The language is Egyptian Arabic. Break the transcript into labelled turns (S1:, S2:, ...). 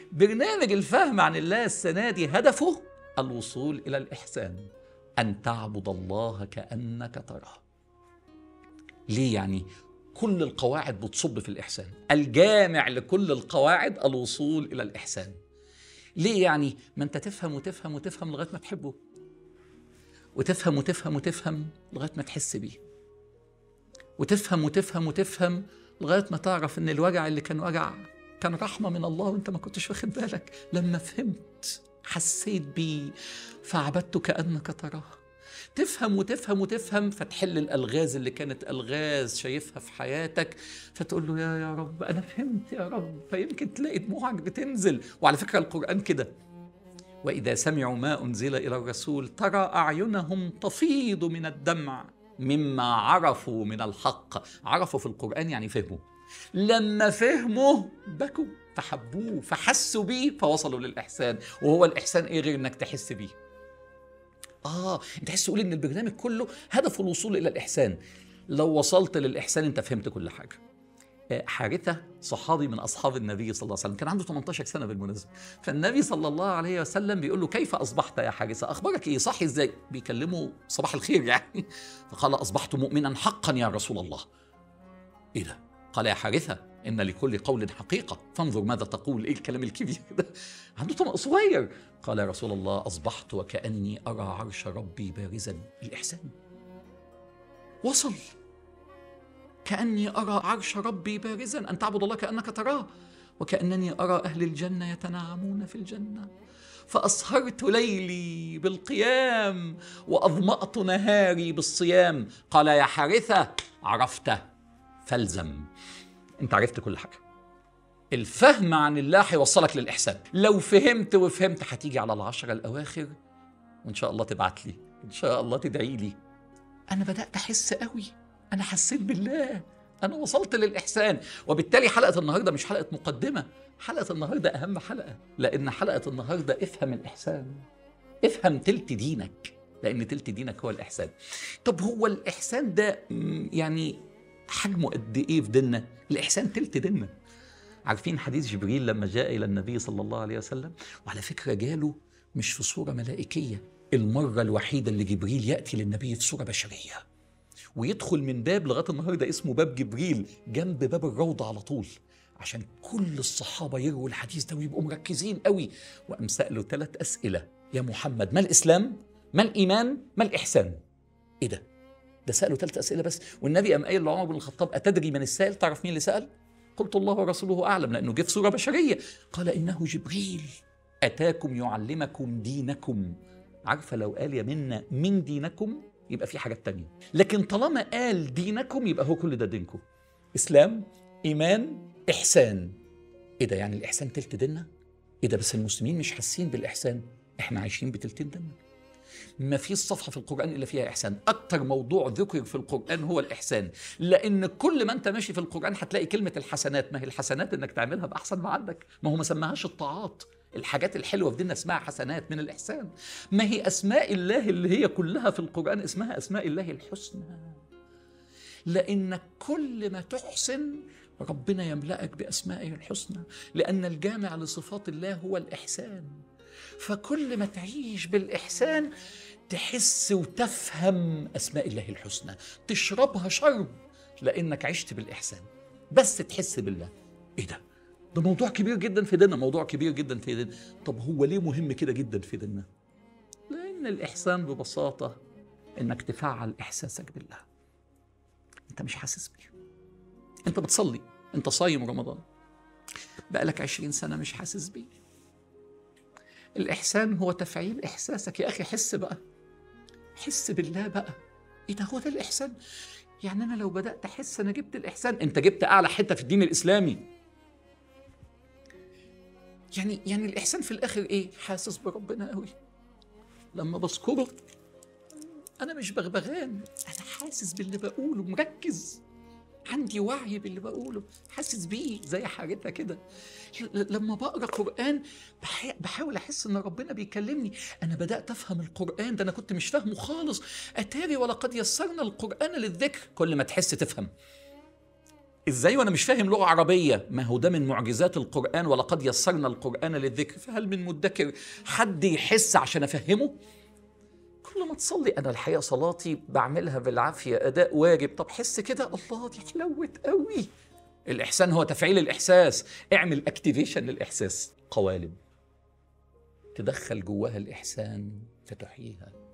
S1: برنامج الفهم عن الله السنة دي هدفه الوصول إلى الإحسان أن تعبد الله كأنك تراه ليه يعني كل القواعد بتصب في الإحسان الجامع لكل القواعد الوصول إلى الإحسان ليه يعني ما أنت تفهم وتفهم وتفهم لغاية ما تحبه وتفهم وتفهم وتفهم لغاية ما تحس بيه وتفهم وتفهم وتفهم لغاية ما تعرف إن الوجع اللي كان وجع كان رحمة من الله وأنت ما كنتش واخد بالك لما فهمت حسيت بيه فعبدت كأنك تراه تفهم وتفهم وتفهم فتحل الالغاز اللي كانت الغاز شايفها في حياتك فتقول له يا يا رب انا فهمت يا رب فيمكن تلاقي دموعك بتنزل وعلى فكره القران كده واذا سمعوا ما انزل الى الرسول ترى اعينهم تفيض من الدمع مما عرفوا من الحق عرفوا في القران يعني فهموا لما فهموا بكوا فحبوه فحسوا بيه فوصلوا للاحسان وهو الاحسان ايه غير انك تحس بيه اه انت تحس تقول ان البرنامج كله هدفه الوصول الى الاحسان لو وصلت للاحسان انت فهمت كل حاجه آه، حارثة صحابي من أصحاب النبي صلى الله عليه وسلم كان عنده 18 سنة بالمناسبة فالنبي صلى الله عليه وسلم بيقول له كيف أصبحت يا حارثة أخبارك إيه صحي إزاي بيكلمه صباح الخير يعني فقال أصبحت مؤمنا حقا يا رسول الله إيه ده قال يا حارثة إن لكل قول حقيقة فانظر ماذا تقول إيه الكلام الكبير ده عنده طمأ صغير قال يا رسول الله أصبحت وكأني أرى عرش ربي بارزا الإحسان وصل كأني أرى عرش ربي بارزا أن تعبد الله كأنك تراه وكأنني أرى أهل الجنة يتنعمون في الجنة فأسهرت ليلي بالقيام وأظمأت نهاري بالصيام قال يا حارثة عرفت فالزم أنت عرفت كل حاجة الفهم عن الله هيوصلك للإحسان لو فهمت وفهمت هتيجي على العشرة الأواخر وإن شاء الله تبعت لي إن شاء الله تدعي لي أنا بدأت أحس قوي أنا حسيت بالله أنا وصلت للإحسان وبالتالي حلقة النهاردة مش حلقة مقدمة حلقة النهاردة أهم حلقة لأن حلقة النهاردة افهم الإحسان افهم تلت دينك لأن تلت دينك هو الإحسان طب هو الإحسان ده م، يعني حجمه قد إيه في ديننا الإحسان تلت ديننا عارفين حديث جبريل لما جاء إلى النبي صلى الله عليه وسلم وعلى فكرة جاله مش في صورة ملائكية المرة الوحيدة اللي جبريل يأتي للنبي في صورة بشرية ويدخل من باب لغايه النهارده اسمه باب جبريل جنب باب الروضه على طول عشان كل الصحابه يرووا الحديث ده ويبقوا مركزين قوي وقام ساله ثلاث اسئله يا محمد ما الاسلام؟ ما الايمان؟ ما الاحسان؟ ايه ده؟ ده ساله ثلاث اسئله بس والنبي قام قايل لعمر بن الخطاب اتدري من السائل؟ تعرف مين اللي سال؟ قلت الله ورسوله اعلم لانه جه في صوره بشريه قال انه جبريل اتاكم يعلمكم دينكم عارفه لو قال يا منا من دينكم يبقى في حاجات تانية لكن طالما قال دينكم يبقى هو كل ده دينكم إسلام إيمان إحسان إيه ده يعني الإحسان تلت ديننا؟ إيه ده بس المسلمين مش حاسين بالإحسان إحنا عايشين بتلتين ديننا ما في صفحة في القرآن إلا فيها إحسان أكتر موضوع ذكر في القرآن هو الإحسان لأن كل ما أنت ماشي في القرآن هتلاقي كلمة الحسنات ما هي الحسنات إنك تعملها بأحسن ما عندك ما هو ما سماهاش الطاعات الحاجات الحلوة في ديننا اسمها حسنات من الإحسان ما هي أسماء الله اللي هي كلها في القرآن اسمها أسماء الله الحسنى لأن كل ما تحسن ربنا يملأك بأسمائه الحسنى لأن الجامع لصفات الله هو الإحسان فكل ما تعيش بالإحسان تحس وتفهم أسماء الله الحسنى تشربها شرب لأنك عشت بالإحسان بس تحس بالله إيه ده؟ ده موضوع كبير جدا في ديننا موضوع كبير جدا في ديننا طب هو ليه مهم كده جدا في ديننا لأن الإحسان ببساطة إنك تفعل إحساسك بالله أنت مش حاسس بيه أنت بتصلي أنت صايم رمضان بقالك عشرين سنة مش حاسس بيه الإحسان هو تفعيل إحساسك يا أخي حس بقى حس بالله بقى إيه ده هو ده الإحسان يعني أنا لو بدأت أحس أنا جبت الإحسان أنت جبت أعلى حتة في الدين الإسلامي يعني يعني الإحسان في الآخر إيه حاسس بربنا قوي لما بذكره أنا مش بغبغان أنا حاسس باللي بقوله مركز عندي وعي باللي بقوله حاسس بيه زي حاجتها كده ل- لما بقرا قران بح- بحاول احس ان ربنا بيكلمني انا بدات افهم القران ده انا كنت مش فاهمه خالص اتاري ولقد يسرنا القران للذكر كل ما تحس تفهم ازاي وانا مش فاهم لغه عربيه ما هو ده من معجزات القران ولقد يسرنا القران للذكر فهل من مدكر حد يحس عشان افهمه كل ما تصلي انا الحقيقه صلاتي بعملها بالعافيه اداء واجب طب حس كده الله دي حلوت قوي الاحسان هو تفعيل الاحساس اعمل اكتيفيشن للاحساس قوالب تدخل جواها الاحسان فتحييها